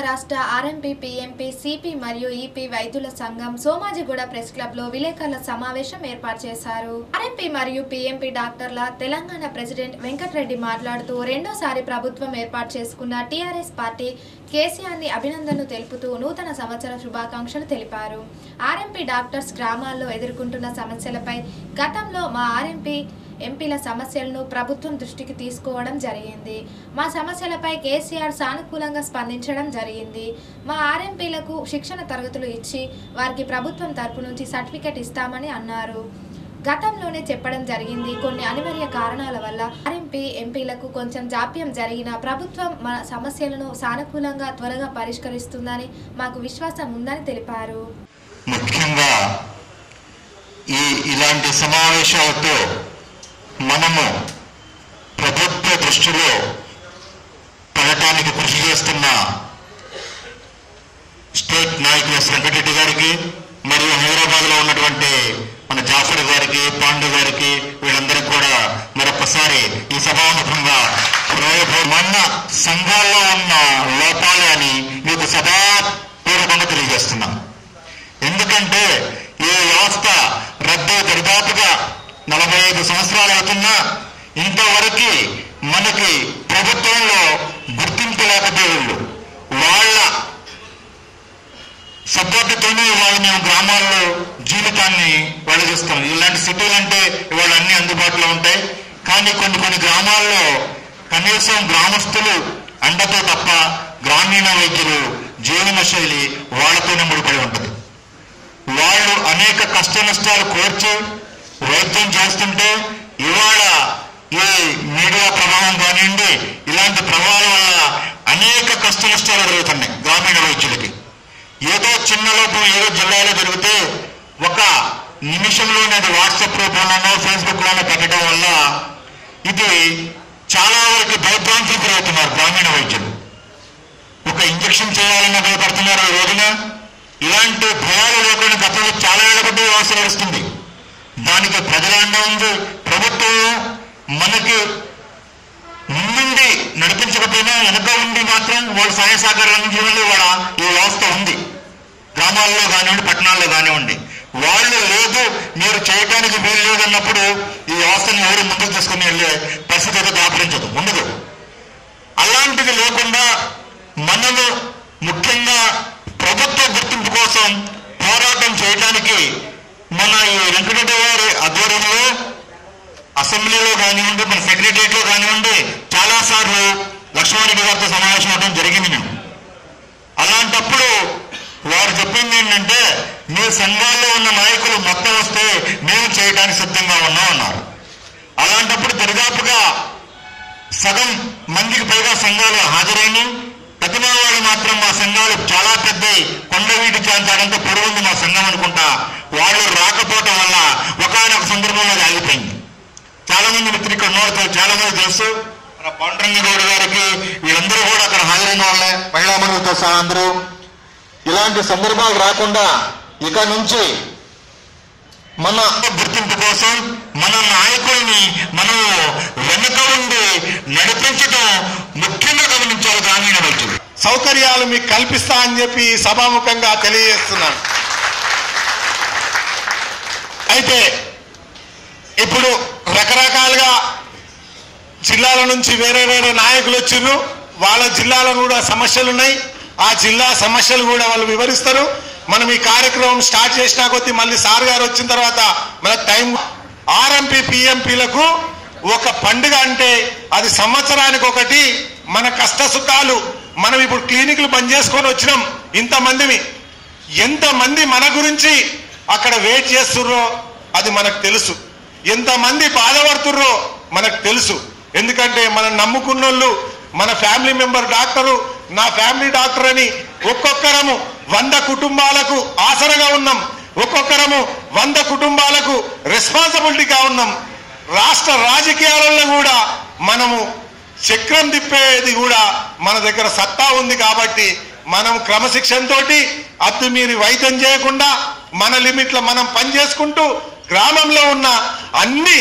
రాష్ట్ర RMP PMP CP మరియు EP వైద్యుల సంఘం సోమాజిగూడ ప్రెస్ క్లబ్ లో విలేకరుల సమావేశం ఏర్పాటు చేశారు ఆర్ఎంపీ మరియు పీఎంపీ డాక్టర్ల తెలంగాణ ప్రెసిడెంట్ వెంకటరెడ్డి మాట్లాడుతూ రెండోసారి ప్రభుత్వం ఏర్పాటు చేసుకున్న టీఆర్ఎస్ పార్టీ కేసీఆర్ ని అభినందనలు తెలుపుతూ నూతన సంవత్సర శుభాకాంక్షలు తెలిపారు ఆర్ఎంపీ డాక్టర్స్ గ్రామాల్లో ఎదుర్కొంటున్న సమస్యలపై గతంలో మా ఆర్ఎంపీ ఎంపీల సమస్యలను ప్రభుత్వం దృష్టికి తీసుకోవడం జరిగింది మా సమస్యలపై కేసీఆర్ సానుకూలంగా స్పందించడం జరిగింది మా ఆర్ఎంపీలకు శిక్షణ తరగతులు ఇచ్చి వారికి ప్రభుత్వం తరపు నుంచి సర్టిఫికెట్ ఇస్తామని అన్నారు గతంలోనే చెప్పడం జరిగింది కొన్ని అనివార్య కారణాల వల్ల ఆర్ఎంపీ ఎంపీలకు కొంచెం జాప్యం జరిగిన ప్రభుత్వం మన సమస్యలను సానుకూలంగా త్వరగా పరిష్కరిస్తుందని మాకు విశ్వాసం ఉందని తెలిపారు ముఖ్యంగా ఈ ఇలాంటి సమావేశాలతో మనము ప్రభుత్వ దృష్టిలో పడటానికి కృషి చేస్తున్న స్టేట్ నాయకులు ఎస్ వెంకటరెడ్డి గారికి మరియు హైదరాబాద్ లో ఉన్నటువంటి మన జాఫర్ గారికి పాండు గారికి వీళ్ళందరికీ కూడా మరొకసారి ఈ సభాముఖంగా హృదయపూర్వ- మన సంఘాల్లో ఉన్న లోపాలే అని మీకు సభాపూర్వకంగా తెలియజేస్తున్నాం ఎందుకంటే ఈ వ్యవస్థ రద్దు దరిదాపుగా నలభై ఐదు సంవత్సరాలు అవుతున్నా ఇంతవరకు మనకి ప్రభుత్వంలో గుర్తింపు లేకపోయేళ్ళు వాళ్ళ సపోర్టుతోనే ఇవాళ మేము గ్రామాల్లో జీవితాన్ని వెళ్ళగిస్తాం ఇలాంటి సిటీలు అంటే ఇవాళ అన్ని అందుబాటులో ఉంటాయి కానీ కొన్ని కొన్ని గ్రామాల్లో కనీసం గ్రామస్తులు అండతో తప్ప గ్రామీణ వైద్యులు జీవన శైలి వాళ్ళతోనే ముడిపడి ఉంటుంది వాళ్ళు అనేక కష్ట నష్టాలు కోర్చి వైద్యం చేస్తుంటే ఇవాళ ఈ మీడియా ప్రభావం కానివ్వండి ఇలాంటి ప్రభావం వల్ల అనేక కష్ట నష్టాలు జరుగుతున్నాయి గ్రామీణ వైద్యులకి ఏదో చిన్న లోపం ఏదో జిల్లాలో జరిగితే ఒక నిమిషంలోనే అది వాట్సాప్ రూపంలోనో ఫేస్బుక్ లోనో పెట్టడం వల్ల ఇది చాలా వరకు భయభ్రాంతులు గురవుతున్నారు గ్రామీణ వైద్యులు ఒక ఇంజక్షన్ చేయాలన్న భయపడుతున్నారు ఈ రోజున ఇలాంటి భయాలు లేకుండా గతంలో చాలా ఏళ్ల బట్టి వ్యవస్థ నడుస్తుంది దానికి ప్రజల అండ ఉంది ప్రభుత్వం మనకి ముందుండి నడిపించకపోయినా వెనక ఉండి మాత్రం వాళ్ళ సహాయ సహకారాలు అందించడం వల్ల ఇవాళ ఈ వ్యవస్థ ఉంది గ్రామాల్లో కానివ్వండి పట్టణాల్లో కానివ్వండి వాళ్ళు లేదు మీరు చేయడానికి వీలు లేదన్నప్పుడు ఈ వ్యవస్థను ఎవరు ముందుకు తీసుకుని వెళ్ళే పరిస్థితి అయితే దాపరించదు ఉండదు అలాంటిది లేకుండా మనము ముఖ్యంగా ప్రభుత్వ గుర్తింపు కోసం పోరాటం చేయడానికి మన ఈ వెంకటరెడ్డి గారి ఆధ్వర్యంలో అసెంబ్లీలో కానివ్వండి మన సెక్రటరియట్ లో కానివ్వండి చాలా సార్లు లక్ష్మారెడ్డి గారితో సమావేశం అవడం జరిగింది మేము అలాంటప్పుడు వారు చెప్పింది ఏంటంటే మీ సంఘాల్లో ఉన్న నాయకులు మొత్తం వస్తే మేము చేయడానికి సిద్ధంగా ఉన్నాం అన్నారు అలాంటప్పుడు దరిదాపుగా సగం మందికి పైగా సంఘాలు హాజరైన తగిన వాళ్ళు మాత్రం మా సంఘాలు చాలా పెద్ద కొండవీటి ప్రాంతాడంతా పొడవుంది మా సంఘం అనుకుంటా వాళ్ళు రాకపోవటం వల్ల ఒకనొక సందర్భంలో అది ఆగిపోయింది చాలా మంది మిత్రులు ఇక్కడ ఉన్నారు చాలా మంది తెలుసు మన పాండురంగ గౌడ్ గారికి వీళ్ళందరూ కూడా అక్కడ హాజరైన వాళ్ళే మహిళా మనులతో సహా అందరూ ఇలాంటి సందర్భాలు రాకుండా ఇక నుంచి మన గుర్తింపు కోసం మన నాయకుల్ని మనం వెనుక ఉండి నడిపించడం ముఖ్యంగా గమనించాలి గ్రామీణ వైద్యులు సౌకర్యాలు మీకు కల్పిస్తా అని చెప్పి సభాముఖంగా తెలియజేస్తున్నాను అయితే ఇప్పుడు రకరకాలుగా జిల్లాల నుంచి వేరే వేరే నాయకులు వచ్చిర్రు వాళ్ళ జిల్లాలో కూడా సమస్యలు ఉన్నాయి ఆ జిల్లా సమస్యలు కూడా వాళ్ళు వివరిస్తారు మనం ఈ కార్యక్రమం స్టార్ట్ చేసినా కొద్దీ మళ్ళీ సార్ గారు వచ్చిన తర్వాత మనకు టైం ఆర్ఎంపీ పిఎంపీలకు ఒక పండుగ అంటే అది సంవత్సరానికి ఒకటి మన కష్ట సుఖాలు మనం ఇప్పుడు క్లినిక్లు బంద్ చేసుకొని వచ్చినాం ఇంతమందిని ఎంతమంది మన గురించి అక్కడ వెయిట్ చేస్తుర్రో అది మనకు తెలుసు ఎంతమంది బాధపడుతుర్రో మనకు తెలుసు ఎందుకంటే మనం నమ్ముకున్నోళ్ళు మన ఫ్యామిలీ మెంబర్ డాక్టరు నా ఫ్యామిలీ డాక్టర్ అని ఒక్కొక్కరము వంద కుటుంబాలకు ఆసరగా ఉన్నాం ఒక్కొక్కరము వంద కుటుంబాలకు రెస్పాన్సిబిలిటీగా ఉన్నాం రాష్ట్ర రాజకీయాలలో కూడా మనము చక్రం తిప్పేది కూడా మన దగ్గర సత్తా ఉంది కాబట్టి మనం క్రమశిక్షణతోటి అద్దు మీరి వైద్యం చేయకుండా మన లిమిట్లో మనం పనిచేసుకుంటూ గ్రామంలో ఉన్న అన్ని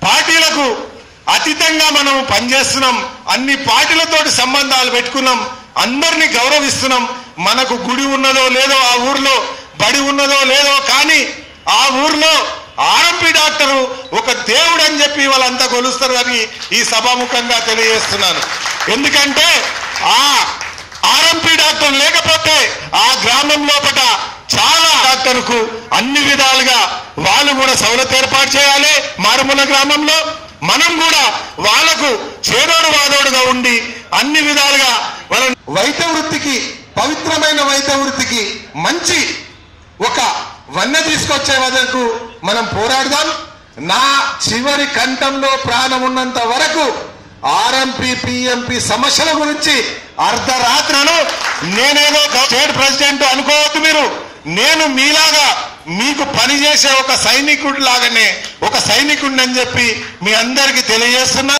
పార్టీలకు అతీతంగా మనం పనిచేస్తున్నాం అన్ని పార్టీలతోటి సంబంధాలు పెట్టుకున్నాం అందరినీ గౌరవిస్తున్నాం మనకు గుడి ఉన్నదో లేదో ఆ ఊర్లో బడి ఉన్నదో లేదో కానీ ఆ ఊర్లో ఆర్ఎంపీ డాక్టరు ఒక దేవుడు అని చెప్పి వాళ్ళంతా కొలుస్తారు అని ఈ సభాముఖంగా తెలియజేస్తున్నాను ఎందుకంటే ఆ ఆర్ఎంపీ డాక్టర్ లేకపోతే ఆ గ్రామం లోపల చాలా డాక్టర్కు అన్ని విధాలుగా వాళ్ళు కూడా సౌలత్ ఏర్పాటు చేయాలి మారుమూల గ్రామంలో మనం కూడా వాళ్ళకు చేదోడు వాదోడుగా ఉండి అన్ని విధాలుగా వాళ్ళ వైద్య వృత్తికి పవిత్రమైన వైద్య వృత్తికి మంచి ఒక వన్నె తీసుకొచ్చే వరకు మనం పోరాడదాం నా చివరి కంఠంలో ప్రాణం ఉన్నంత వరకు ఆర్ఎంపీ పిఎంపి సమస్యల గురించి అర్ధరాత్రను నేనేదో స్టేట్ ప్రెసిడెంట్ అనుకోవద్దు మీరు నేను మీలాగా మీకు పనిచేసే ఒక సైనికుడు లాగానే ఒక సైనికుడిని అని చెప్పి మీ అందరికీ తెలియజేస్తున్నా